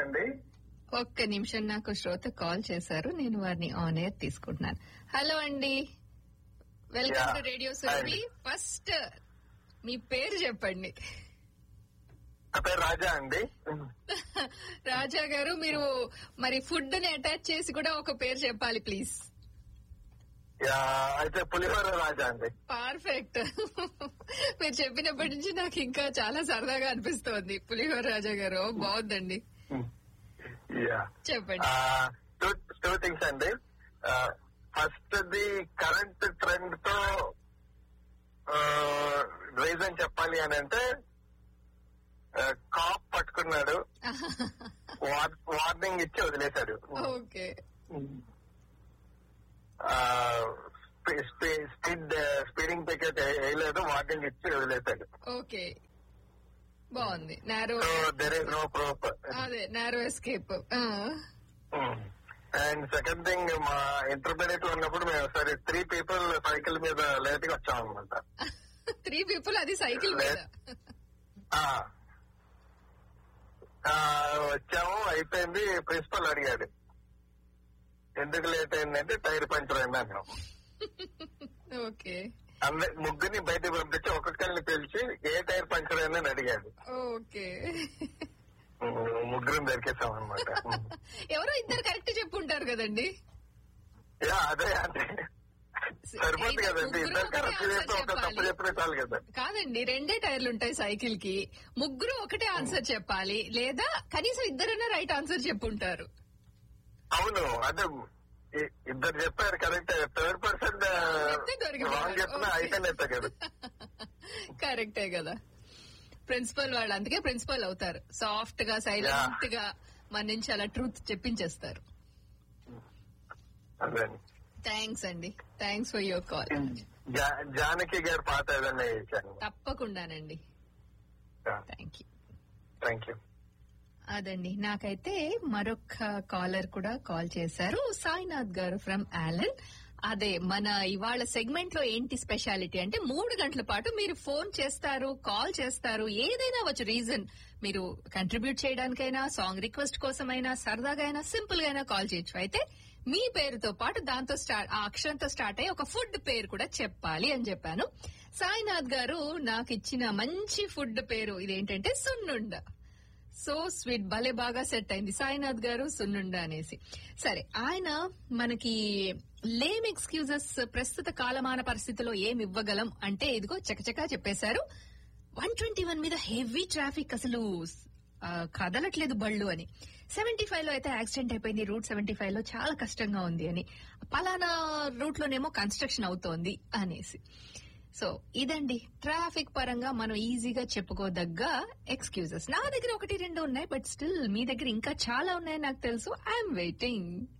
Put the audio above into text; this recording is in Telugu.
అండి ఒక్క నిమిషం నాకు శ్రోత కాల్ చేశారు నేను వారిని ఆన్ ఎయిర్ తీసుకుంటున్నాను హలో అండి welcome Yeah. To radio Hi Surabhi అండి. ఫస్ట్ మీ పేరు చెప్పండి నా పేరు రాజా అండి రాజా గారు మీరు మరి ఫుడ్ ని అటాచ్ చేసి కూడా ఒక పేరు చెప్పాలి ప్లీజ్ యా, అయితే పులిహోర రాజా అండి పర్ఫెక్ట్ మీరు చెప్పినప్పటి నుంచి నాకు ఇంకా చాలా సరదాగా అనిపిస్తోంది పులిహోర రాజా గారు బాగుందండి యా చెప్పండి టూ టూ థింగ్స్ అండి ఫస్ట్ ది కరెంట్ ట్రెండ్ తో రీజన్ చెప్పాలి అని అంటే కాప్ పట్టుకున్నాడు వార్నింగ్ ఇచ్చి వదిలేశాడు ఓకే స్పీడ్ స్పీడింగ్ టికెట్ వేయలేదు వార్నింగ్ ఇచ్చి వదిలేశాడు ఓకే బాగుంది narrow so there is no proof అదే narrow escape and second thing మా ఇంటర్మీడియట్ ఉన్నప్పుడు మేము సరే త్రీ పీపుల్ సైకిల్ మీద లేట్ గా వచ్చాం అనమాట త్రీ పీపుల్ అది సైకిల్ మీద వచ్చాము అయిపోయింది ప్రిన్సిపల్ అడిగాడు ఎందుకు లేట్ అయిందంటే టైర్ పంచర్ అయింది అన్నాం ఓకే అందరి ముగ్గురిని బయటకు పంపించి ఒక్కొక్కరిని పిలిచి ఏ టైర్ పంచర్ అయిందని అడిగాడు ఓకే ఉమ్, ముగ్గురిని దొరికేసాం అనమాట ఎవరో ఇద్దరు కరెక్ట్ చెప్పుంటారు కదండి యా అదే అంటే సరిపోతుంది అయితే కదండి ముగ్గురు ఇద్దరు కరెక్ట్ ఒకటే చేస్తే ఒక answer తప్పు చెప్పాలి. చెప్పిన చాలు కదా కాదండి రెండే టైర్లు ఉంటాయి సైకిల్ కి ముగ్గురు ఒకటే ఆన్సర్ చెప్పాలి లేదా కనీసం ఇద్దరైనా రైట్ ఆన్సర్ చెప్పుంటారు అవును అదే ఇ- ఇద్దరు చెప్పారు కరెక్ట్ థర్డ్ పర్సన్ చెప్తే దొరికిపోయారు. రాంగ్ చెప్పిన Okay. అయితే అయితే కదా కరెక్టే కదా ప్రిన్సిపల్ వాళ్ళు అందుకే ప్రిన్సిపల్ అవుతారు సాఫ్ట్ గా సైలెంట్ గా మన నుంచి అలా ట్రూత్ చెప్పించేస్తారు అదే థ్యాంక్స్ అండి థ్యాంక్స్ ఫర్ యువర్ కాల్ జా- జానకి గారు పాత ఏదన్నా ఇచ్చాను తప్పకుండానండి థ్యాంక్ యూ థ్యాంక్ యూ అదండి నాకైతే మరొక కాలర్ కూడా కాల్ చేశారు సాయినాథ్ గారు ఫ్రమ్ ఆలన్ అదే మన ఇవాళ సెగ్మెంట్ లో ఏంటి స్పెషాలిటీ అంటే మూడు గంటల పాటు మీరు ఫోన్ చేస్తారు కాల్ చేస్తారు ఏదైనా వచ్చు రీజన్ మీరు కంట్రిబ్యూట్ చేయడానికైనా సాంగ్ రిక్వెస్ట్ కోసమైనా సరదాగా అయినా సింపుల్ గా అయినా కాల్ చేయొచ్చు అయితే మీ పేరుతో పాటు దాంతో స్టార్ట్ ఆ అక్షరంతో స్టార్ట్ అయ్యి ఒక ఫుడ్ పేరు కూడా చెప్పాలి అని చెప్పాను సాయినాథ్ గారు నాకు ఇచ్చిన మంచి ఫుడ్ పేరు ఇదేంటంటే సున్నుండ సో స్వీట్ భలే బాగా సెట్ అయింది సాయినాథ్ గారు సున్నుండ అనేసి సరే ఆయన మనకి లేమ్ ఎక్స్క్యూజెస్ ప్రస్తుత కాలమాన పరిస్థితిలో ఏమి ఇవ్వగలం అంటే ఇదిగో చకచకా చెప్పేశారు వన్ ట్వంటీ వన్ మీద హెవీ ట్రాఫిక్ అసలు ఆ, కదలట్లేదు బళ్ళు అని సెవెంటీ ఫైవ్ లో అయితే యాక్సిడెంట్ అయిపోయింది రూట్ సెవెంటీ ఫైవ్ లో చాలా కష్టంగా ఉంది అని పలానా రూట్ లోనేమో కన్స్ట్రక్షన్ అవుతోంది అనేసి సో ఇదండి ట్రాఫిక్ పరంగా మనం ఈజీగా చెప్పుకోదగ్గ ఎక్స్క్యూజెస్ నా దగ్గర ఒకటి రెండు ఉన్నాయి బట్ స్టిల్ మీ దగ్గర ఇంకా చాలా ఉన్నాయి నాకు తెలుసు ఐఎమ్ వెయిటింగ్